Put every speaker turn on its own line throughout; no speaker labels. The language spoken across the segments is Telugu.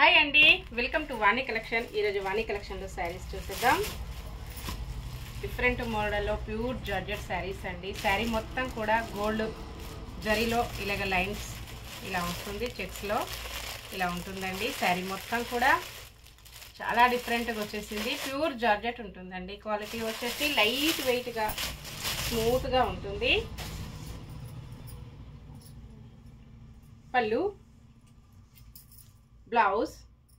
హాయ్ అండి వెల్కమ్ టు వాణి కలెక్షన్ ఈరోజు వాణి కలెక్షన్లో శారీస్ చూసేద్దాం డిఫరెంట్ మోడల్లో ప్యూర్ జార్జెట్ శారీస్ అండి శారీ మొత్తం కూడా గోల్డ్ జరీలో ఇలాగ లైన్స్ ఇలా వస్తుంది చెక్స్లో ఇలా ఉంటుందండి శారీ మొత్తం కూడా చాలా డిఫరెంట్గా వచ్చేసింది ప్యూర్ జార్జెట్ ఉంటుందండి క్వాలిటీ వచ్చేసి లైట్ వెయిట్గా స్మూత్గా ఉంటుంది పళ్ళు బ్లౌజ్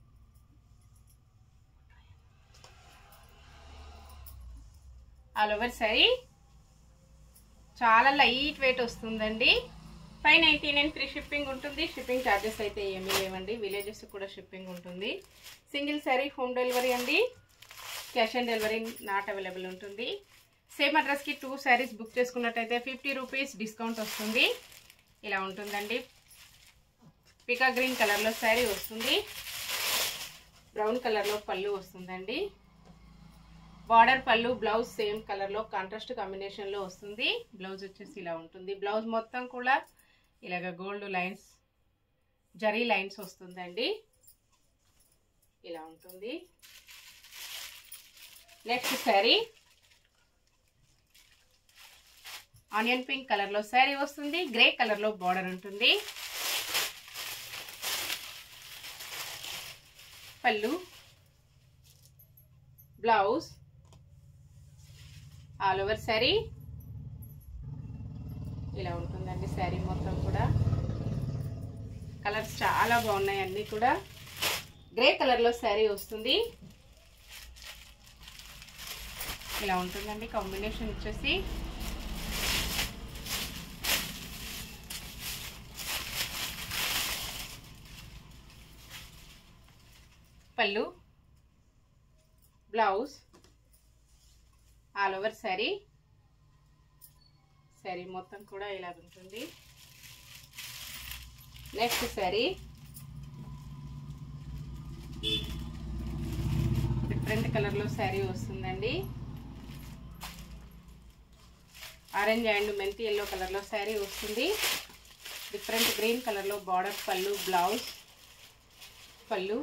ఆల్ ఓవర్ శారీ చాలా లైట్ వెయిట్ వస్తుందండి five ninety nine free shipping ఉంటుంది షిప్పింగ్ ఛార్జెస్ అయితే ఏమీ లేవండి విలేజెస్ కూడా షిప్పింగ్ ఉంటుంది సింగిల్ శారీ హోమ్ డెలివరీ అండి cash on delivery not available ఉంటుంది సేమ్ అడ్రస్కి టూ శారీస్ బుక్ చేసుకున్నట్టయితే ఫిఫ్టీ రూపీస్ డిస్కౌంట్ వస్తుంది ఇలా ఉంటుందండి పికా గ్రీన్ కలర్లో శారీ వస్తుంది బ్రౌన్ కలర్లో పళ్ళు వస్తుందండి బార్డర్ పళ్ళు బ్లౌజ్ సేమ్ కలర్లో కాంట్రాస్ట్ కాంబినేషన్లో వస్తుంది బ్లౌజ్ వచ్చేసి ఇలా ఉంటుంది బ్లౌజ్ మొత్తం కూడా ఇలాగ గోల్డ్ లైన్స్ జరీ లైన్స్ వస్తుందండి ఇలా ఉంటుంది నెక్స్ట్ శారీ ఆనియన్ పింక్ కలర్లో శారీ వస్తుంది గ్రే కలర్లో బార్డర్ ఉంటుంది పళ్ళు బ్లౌజ్ ఆల్ ఓవర్ శారీ ఇలా ఉంటుందండి శారీ మొత్తం కూడా కలర్స్ చాలా బాగున్నాయి అన్నీ కూడా గ్రే కలర్లో శారీ వస్తుంది ఇలా ఉంటుందండి కాంబినేషన్ వచ్చేసి పళ్ళు blouse all over sari sari మొత్తం కూడా ఇలా ఉంటుంది నెక్స్ట్ శారీ డిఫరెంట్ కలర్లో శారీ వస్తుందండి ఆరెంజ్ అండ్ మెంతి ఎల్లో కలర్లో శారీ వస్తుంది డిఫరెంట్ గ్రీన్ కలర్లో బార్డర్ పళ్ళు బ్లౌజ్ పళ్ళు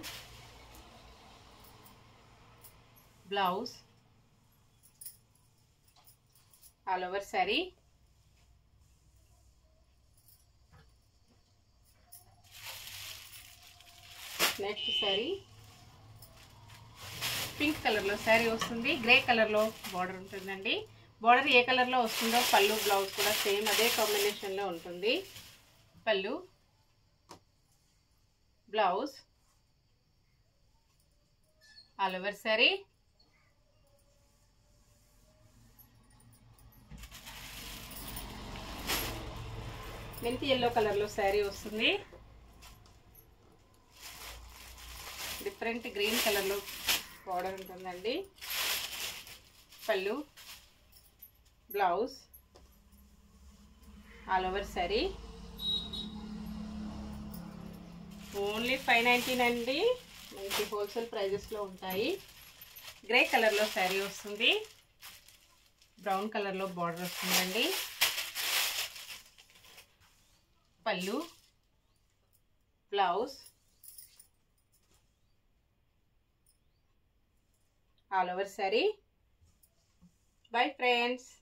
blouse all over sari next sari pink కలర్లో శారీ వస్తుంది గ్రే కలర్లో బార్డర్ ఉంటుందండి బార్డర్ ఏ కలర్లో వస్తుందో పళ్ళు బ్లౌజ్ కూడా సేమ్ అదే కాంబినేషన్లో ఉంటుంది పళ్ళు బ్లౌజ్ ఆల్ ఓవర్ శారీ మెంతి ఎల్లో కలర్లో శారీ వస్తుంది డిఫరెంట్ గ్రీన్ కలర్లో బార్డర్ ఉంటుందండి పళ్ళు blouse all over sari only five nineteen అండి మంచి హోల్సేల్ ప్రైజెస్లో ఉంటాయి గ్రే కలర్లో శారీ వస్తుంది బ్రౌన్ కలర్లో బార్డర్ వస్తుందండి పళ్ళు blouse all over sari bye friends